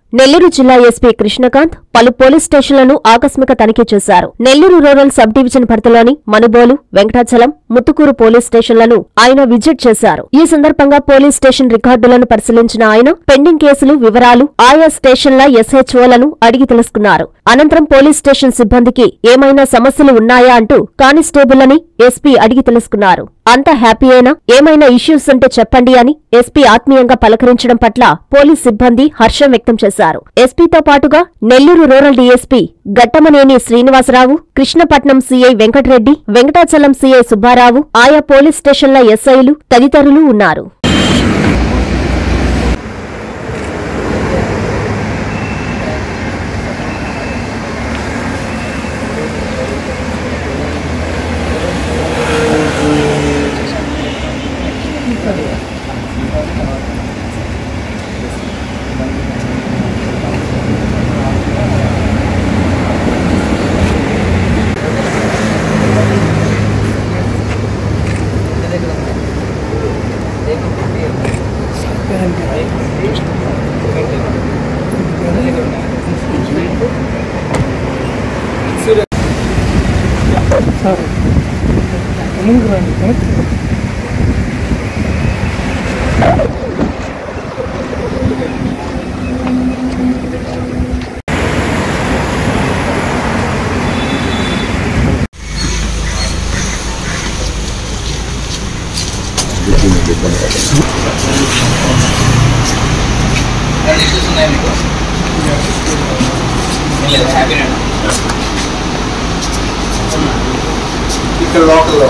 నెల్లూరు జిల్లా ఎస్పీ కృష్ణకాంత్ పలు పోలీస్ స్టేషన్లను ఆకస్మిక తనిఖీ చేశారు నెల్లూరు రూరల్ సబ్ డివిజన్ పరిధిలోని మనుబోలు వెంకటాచలం ముత్తుకూరు పోలీస్ స్టేషన్లను ఆయన విజిట్ చేశారు ఈ సందర్భంగా పోలీస్ స్టేషన్ రికార్డులను పరిశీలించిన ఆయన పెండింగ్ కేసులు వివరాలు ఆయా స్టేషన్ల ఎస్హెచ్ఓలను అడిగి తెలుసుకున్నారు అనంతరం పోలీస్ స్టేషన్ సిబ్బందికి ఏమైనా సమస్యలు ఉన్నాయా అంటూ కానిస్టేబుల్ని ఎస్పీ అడిగి తెలుసుకున్నారు అంతా హ్యాపీయేనా ఏమైనా ఇష్యూస్ ఉంటే చెప్పండి అని ఎస్పీ ఆత్మీయంగా పలకరించడం పట్ల పోలీస్ సిబ్బంది హర్షం వ్యక్తం చేశారు ఎస్పీతో పాటుగా Nellore rural DSP Gattamaneni Srinivasarao Krishnapatnam CI Venkatareddy Venkatachalam CI Subbarao ఆయా పోలీస్ స్టేషన్ల ఎస్ఐలు తదితరులు ఉన్నారు సార్ వెనక్కి రండి వెనక్కి రండి. రెండు ఇష్యూస్ ఉన్నాయి మీకు ఏం లేదు హ్యాపీనే ఇక్కడ లోకల్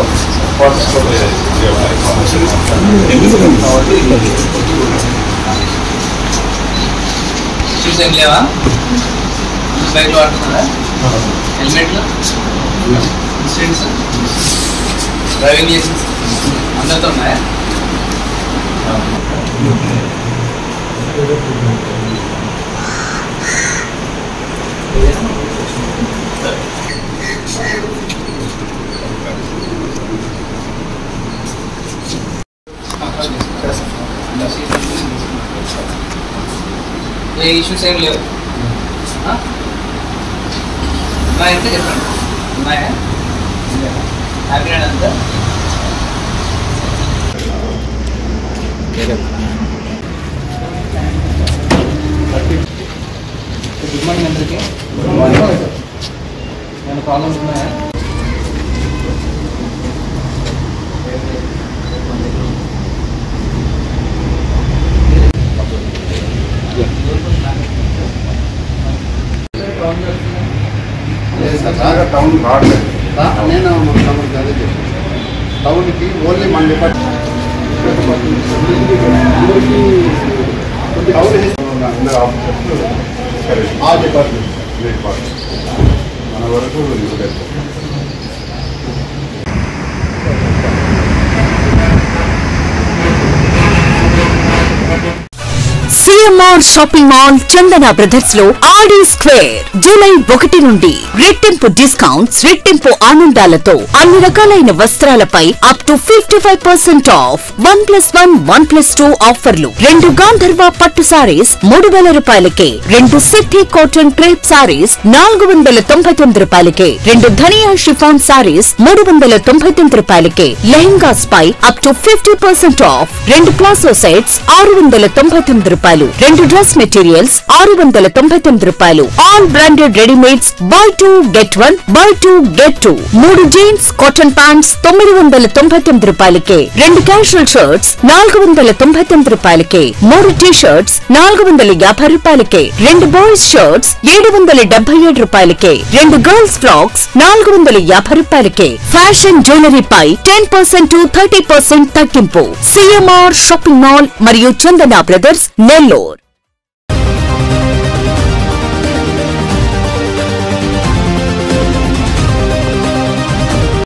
ఇష్యూస్ ఏం లేవా బైక్లో వాడుతున్నారా హెల్మెట్లు ఇన్సూరెన్స్ డ్రైవింగ్ లైసెన్స్ అందరితో ఉన్నాయా ఏ ఇష్యూస్ ఏం లేవు ఆ? ఉన్నాయంటే చెప్పండి ఉన్నాయా హ్యాపీ అంతా గుడ్ మార్నింగ్ అందరికీ ఏమైనా ప్రాబ్లమ్స్ ఉన్నాయా టౌన్ రావట్లేదు నేను మనకు అదే చెప్పాను టౌన్కి ఓన్లీ మన డిపార్ట్మెంట్ టౌన్ అందరు ఆఫీసర్స్ ఆ డిపార్ట్మెంట్ డిపార్ట్మెంట్ మన వరకు ఇవ్వలేదు CMR shopping mall Chandana brothers లో ఆడి స్క్వేర్ జూలై ఒకటి నుండి రెట్టింపు డిస్కౌంట్స్ రెట్టింపు ఆనందాలతో అన్ని రకాలైన వస్త్రాలపై up to fifty five percent off one plus one one plus two ఆఫర్లు రెండు గాంధర్వ పట్టు సారీస్ మూడు వేల రూపాయలకే రెండు సిద్ధి కాటన్ క్రేప్ సారీస్ నాలుగు వందల తొంభై తొమ్మిది రూపాయలకే రెండు ధనియా షిఫాన్ సారీస్ మూడు వందల తొంభై తొమ్మిది రూపాయలకే లెహంగాస్ పై up to fifty percent off రెండు ప్లాసో సెట్స్ ఆరు వందల తొంభై తొమ్మిది రూపాయలు రెండు డ్రెస్ మెటీరియల్స్ ఆరు వందల తొంభై తొమ్మిది రూపాయలు all branded readymades buy two get one buy two get two మూడు జీన్స్ కాటన్ ప్యాంట్స్ తొమ్మిది వందల తొంభై తొమ్మిది రూపాయలకే రెండు క్యాషువల్ షర్ట్స్ నాలుగు వందల తొంభై తొమ్మిది రూపాయలకే మూడు టీ షర్ట్స్ నాలుగు వందల యాభై రూపాయలకే రెండు బాయ్స్ షర్ట్స్ ఏడు వందల డెబ్బై ఏడు రూపాయలకే రెండు గర్ల్స్ ఫ్రాక్స్ నాలుగు వందల యాభై రూపాయలకే ఫ్యాషన్ జ్యువెలరీ పై ten percent to thirty percent తగ్గింపు సిఎంఆర్ షాపింగ్ మాల్ మరియు చందన బ్రదర్స్ నెల్లూరు